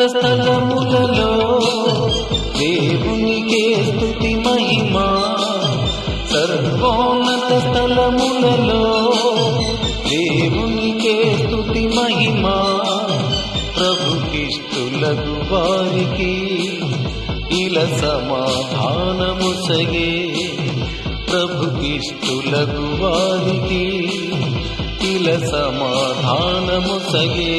స్థలములలో దేవునికే స్తుతి మహిమా సర్వోన్నత స్థలములలో దేవునికే స్తుతి మహిమా ప్రభుకిష్టులకు వారికి ఇల సమాధానము సగే ప్రభుకిష్టులకు వారికి ఇల సమాధానము సగే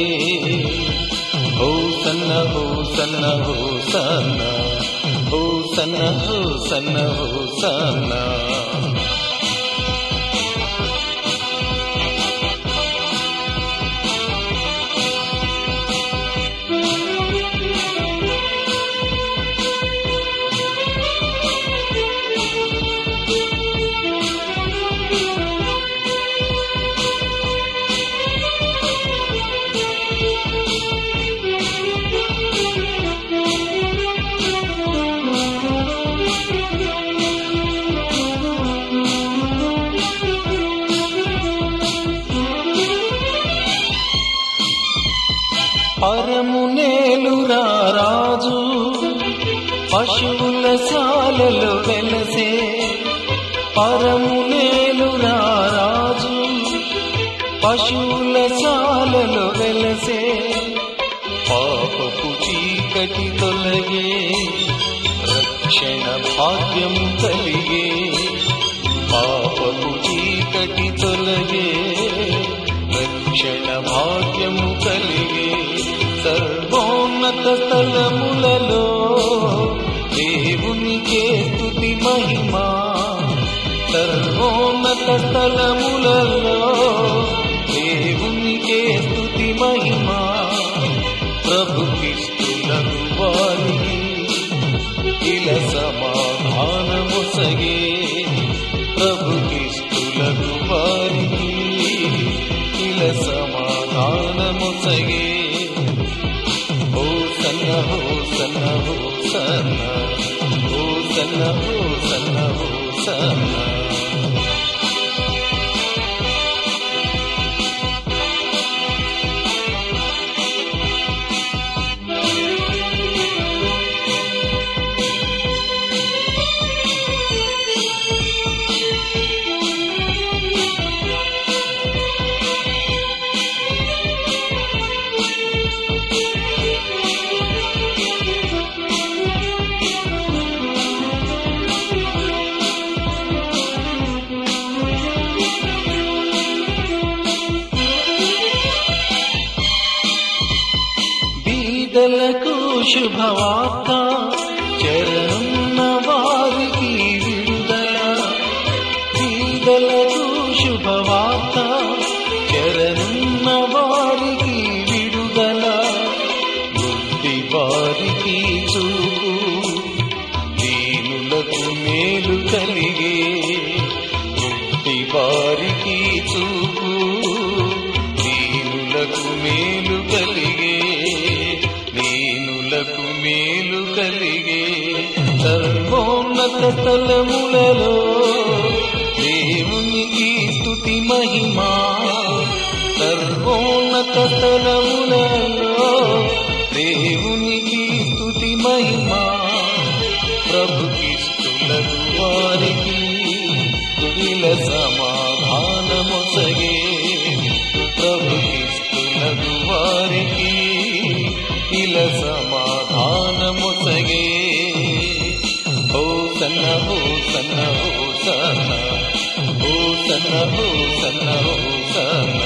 హోసన్న హోసన్న హోసన్న హోసన్న హోసన్న హోసన్న పరమునేలురా రాజు పశువుల శాలలో వెలసే పరమునేలురా రాజు పశువుల శాలలో వెలసే పాపపు చీకటి తొలగే రక్షణ భాగ్యం కలిగే పాపపు చీకటి తొలగే రక్షణ భాగ్యము కలిగే సర్వోన్నత స్థలములలో దేవునికే స్తుతి మహిమా సర్వోన్నత స్థలములలో దేవునికే స్తుతి మహిమా ప్రభుకిష్టులకు వారికి ఇల సమాధానము సగే ప్రభుకిష్టులకు వారికి ఇల సమాధానము సగే ఓ సన్న హో సన్న హో సన్న ఓ సన్న హో సన్న హో సన్న బీదలకు శుభవార్త చరణున్న వారికి విడుదల బీదలకు శుభవార్త చరణున్న వారికి విడుదల బుద్ధి వారికి చూపు దీనులకు మేలు కలిగే బుద్ధి వారికి చూపు దీనులకు మేలు కలిగే దీనులకు మేలు కలిగే సర్వోన్నత స్థలములలో దేవునికి స్తుతి మహిమా సర్వోన్నత స్థలములలో దేవునికి స్తుతి మహిమా ప్రభుకిష్టులకు వారికి ఇల సమాధానము సగే ప్రభుకిష్టులకు వారికి ఇల సమాధానము సగే ఓ సన్న ఓ సన్న ఓ సన్న ఓ సన్న ఓ సన్న ఓ సన్న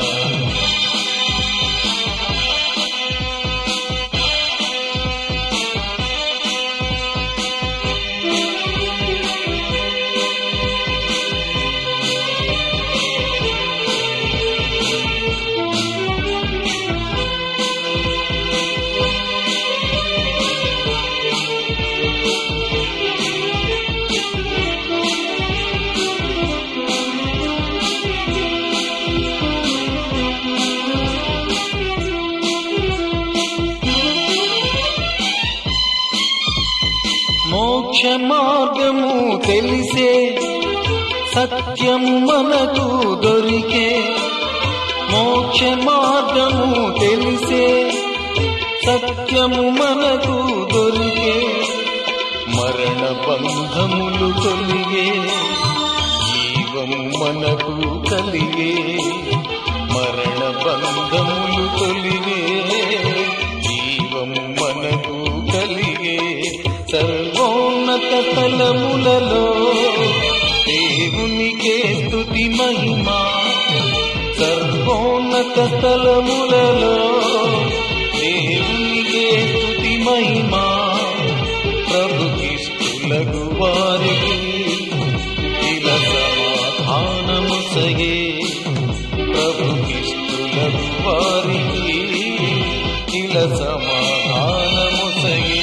మోక్ష మార్గము తెలిసే సత్యము మనకు దొరికే మోక్ష మార్గము తెలిసే సత్యము మనకు దొరికే మరణ బంధములు తొలిగే జీవం మనకు కలిగే మరణ బంధములు తొలిగే జీవం మనకు కలిగే సర్వోన్నత తలములలో దేవునికే స్తుతి మహిమా సర్వోన్నత స్థలములలో దేవునికే స్తుతి మహిమా ప్రభుకిష్టులకు వారికి ఇలా సమాధానము సగే ప్రభుకిష్టులకు వారికి ఇలా సమాధానము సగే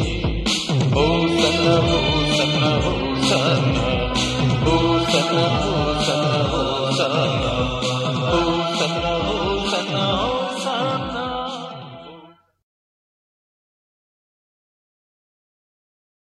ఓ సన్న ఓ సన్న ఓ సన్న ఓ సన్న